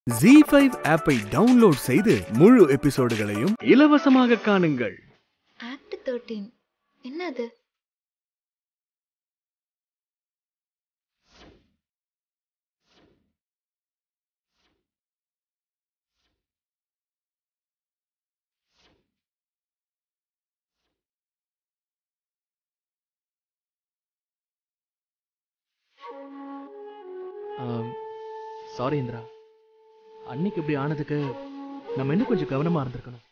G five ஆப்பை download செய்து முழு எபிசோடுகளையும் இலவசமாக காணுங்கள் ஆக்ட் தேர்ட்டீன் என்னது சாரி இந்திரா அன்னைக்கு இப்படி ஆனதுக்கு நம்ம இன்னும் கொஞ்சம் கவனமா இருந்திருக்கணும்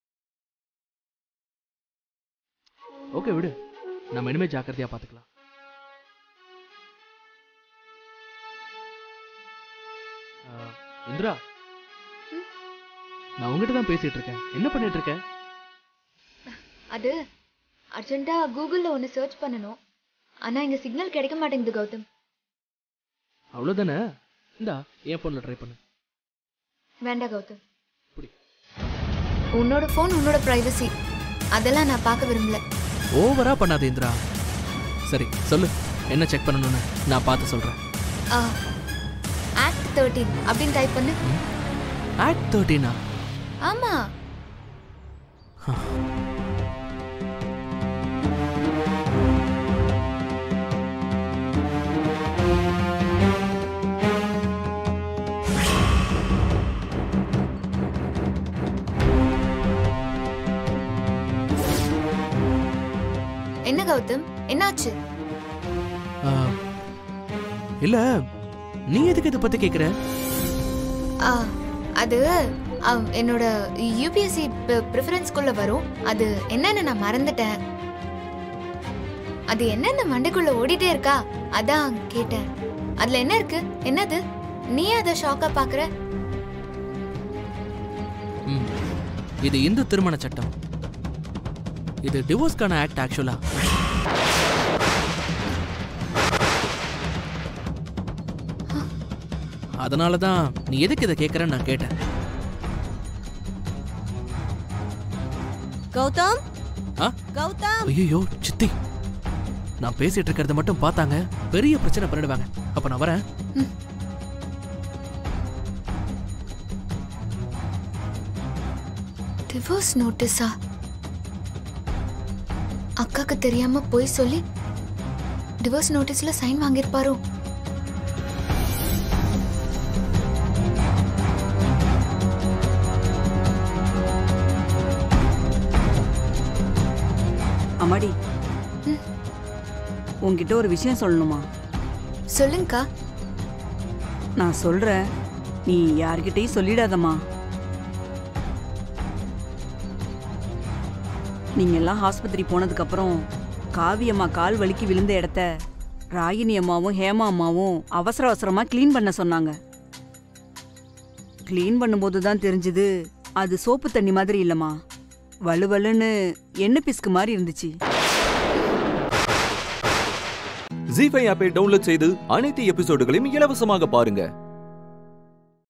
ஓகே விடு நம்ம இனிமே ஜாக்கிரதையா பாத்துக்கலாம் ஆ, இந்திரா நான் உங்ககிட்ட தான் பேசிட்டு இருக்கேன் என்ன பண்ணிட்டு இருக்க அது அர்ஜென்ட்டா கூகுளில் ஒன்று சர்ச் பண்ணணும் ஆனால் இங்கே சிக்னல் கிடைக்க மாட்டேங்குது கௌதம் அவ்வளவுதானே இந்தா என் போன்ல ட்ரை பண்ணு வேண்டாம் கௌதம் புடி உன்னோட ஃபோன் உன்னோட ப்ரைவசி அதெல்லாம் நான் பார்க்க விரும்பல ஓவரா பண்ணாத இந்திரா சரி சொல்லு என்ன செக் பண்ணணும்னு நான் பார்த்து சொல்றேன் ஆக்ட் தேர்ட்டீன் அப்படின்னு டைப் பண்ணு ஆக்ட் தேர்ட்டீனா ஆமா என்ன கௌதம் என்னாச்சு ஆ, இல்ல நீ எதுக்கு இதை பத்தி கேக்குற ஆ, அது ஆ, என்னோட யூபிஎஸ்சி ப்ரிஃபரன்ஸ்குள்ள வரும் அது என்னன்னு நான் மறந்துட்டேன் அது என்னன்னு மண்டைக்குள்ள ஓடிட்டே இருக்கா அதான் கேட்டேன் அதுல என்ன இருக்கு என்னது நீ அதை ஷாக்கா பாக்குற ம். இது இந்து திருமண சட்டம் இது டிவோர்ஸ்க்கான ஆக்ட் ஆக்சுவலா அதனால தான் நீ எதுக்கு இதை கேட்கறன்னு நான் கேட்டேன் கௌதம் ஆ கௌதம் ஐயோ சித்தி நான் பேசிட்டு இருக்கிறத மட்டும் பார்த்தாங்க பெரிய பிரச்சனை பண்ணிடுவாங்க அப்ப நான் வரேன் டிவோர்ஸ் நோட்டீஸா அக்காக்கு தெரியாம போய் சொல்லி டிவோர்ஸ் நோட்டீஸ்ல சைன் வாங்கியிருப்பாரோ அம்மாடி உன்கிட்ட ஒரு விஷயம் சொல்லணுமா சொல்லுங்கக்கா நான் சொல்றேன் நீ யார்கிட்டயும் சொல்லிடாதம்மா நீங்க எல்லாம் ஆஸ்பத்திரி போனதுக்கு அப்புறம் காவி அம்மா கால் வலிக்கு விழுந்த இடத்த ராகினி அம்மாவும் ஹேமா அம்மாவும் அவசர அவசரமா க்ளீன் பண்ண சொன்னாங்க க்ளீன் பண்ணும்போது தான் தெரிஞ்சுது அது சோப்பு தண்ணி மாதிரி இல்லம்மா வலுவலுன்னு எண்ணெய் பிஸ்கு மாதிரி இருந்துச்சு ஜி ஃபைவ் ஆப்பை டவுன்லோட் செய்து அனைத்து எபிசோடுகளையும் இலவசமாக பாருங்க